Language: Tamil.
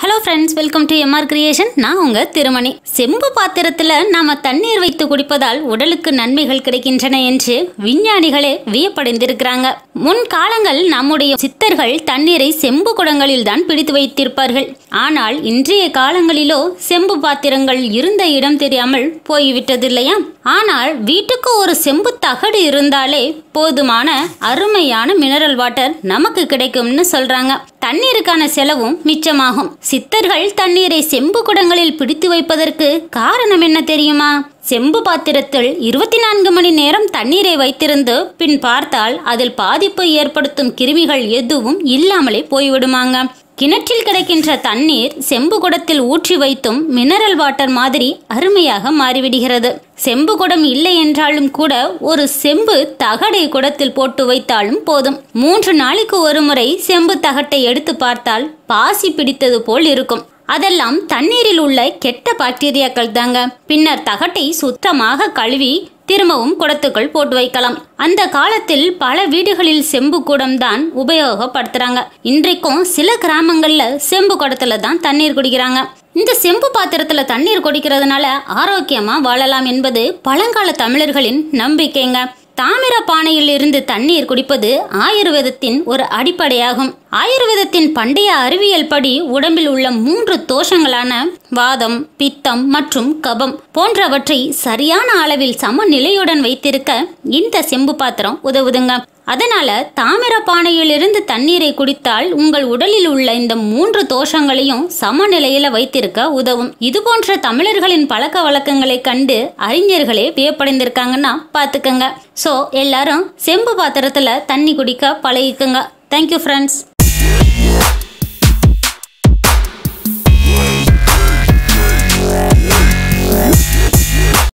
hello friends welcome to MR creation நான் உங்க திருமணி செம்பு பாத்திரத்துல நாம தண்ணீர் வைத்து குடிப்பதால் உடலுக்கு நன்மைகள் கிடைக்கின்றன என்று விஞ்ஞானிகளே வியப்படைந்திருக்கிறாங்க முன் காலங்கள் நம்முடைய சித்தர்கள் தண்ணீரை செம்பு குடங்களில் தான் பிடித்து வைத்திருப்பார்கள் ஆனால் இன்றைய காலங்களிலோ செம்பு பாத்திரங்கள் இருந்த இடம் தெரியாமல் போய்விட்டது இல்லையா ஆனால் வீட்டுக்கு ஒரு செம்பு தகடு இருந்தாலே போதுமான அருமையான மினரல் வாட்டர் நமக்கு கிடைக்கும்னு சொல்றாங்க தண்ணீருக்கான செலவும் மிச்சமாகும் சித்தர்கள் தண்ணீரை செம்பு குடங்களில் பிடித்து வைப்பதற்கு காரணம் என்ன தெரியுமா செம்பு பாத்திரத்தில் இருபத்தி நான்கு மணி நேரம் தண்ணீரை வைத்திருந்து பின் பார்த்தால் அதில் பாதிப்பு ஏற்படுத்தும் கிருமிகள் எதுவும் இல்லாமலே போய்விடுமாங்க கிணற்றில் கிடைக்கின்ற தண்ணீர் செம்பு குடத்தில் ஊற்றி வைத்தும் மினரல் வாட்டர் மாதிரி அருமையாக மாறிவிடுகிறது செம்பு குடம் இல்லை என்றாலும் கூட ஒரு செம்பு தகடை குடத்தில் போட்டு வைத்தாலும் போதும் மூன்று நாளைக்கு ஒரு முறை செம்பு தகட்டை எடுத்து பார்த்தால் பாசி பிடித்தது போல் இருக்கும் அதெல்லாம் தண்ணீரில் உள்ள கெட்ட பாக்டீரியாக்கள் தாங்க பின்னர் தகட்டை சுத்தமாக கழுவி திரும்பவும் குடத்துக்குள் போட்டு வைக்கலாம் அந்த காலத்தில் பல வீடுகளில் செம்பு குடம் தான் உபயோகப்படுத்துறாங்க இன்றைக்கும் சில கிராமங்கள்ல செம்பு குடத்துல தான் தண்ணீர் குடிக்கிறாங்க இந்த செம்பு பாத்திரத்துல தண்ணீர் குடிக்கிறதுனால ஆரோக்கியமா வாழலாம் என்பது பழங்கால தமிழர்களின் நம்பிக்கைங்க தாமிர பானையில் இருந்து தண்ணீர் குடிப்பது ஆயுர்வேதத்தின் ஒரு அடிப்படையாகும் ஆயுர்வேதத்தின் பண்டைய அறிவியல் படி உடம்பில் உள்ள மூன்று தோஷங்களான வாதம் பித்தம் மற்றும் கபம் போன்றவற்றை சரியான அளவில் சமநிலையுடன் வைத்திருக்க இந்த செம்பு பாத்திரம் உதவுதுங்க அதனால தாமிர பானையிலிருந்து தண்ணீரை குடித்தால் உங்கள் உடலில் உள்ள இந்த மூன்று தோஷங்களையும் சமநிலையில வைத்திருக்க உதவும் இது போன்ற தமிழர்களின் பழக்க வழக்கங்களை கண்டு அறிஞர்களே வியப்படைந்திருக்காங்கன்னா பாத்துக்கங்க ஸோ எல்லாரும் செம்பு பாத்திரத்துல தண்ணி குடிக்க பழகிக்குங்க தேங்க்யூ ஃப்ரெண்ட்ஸ்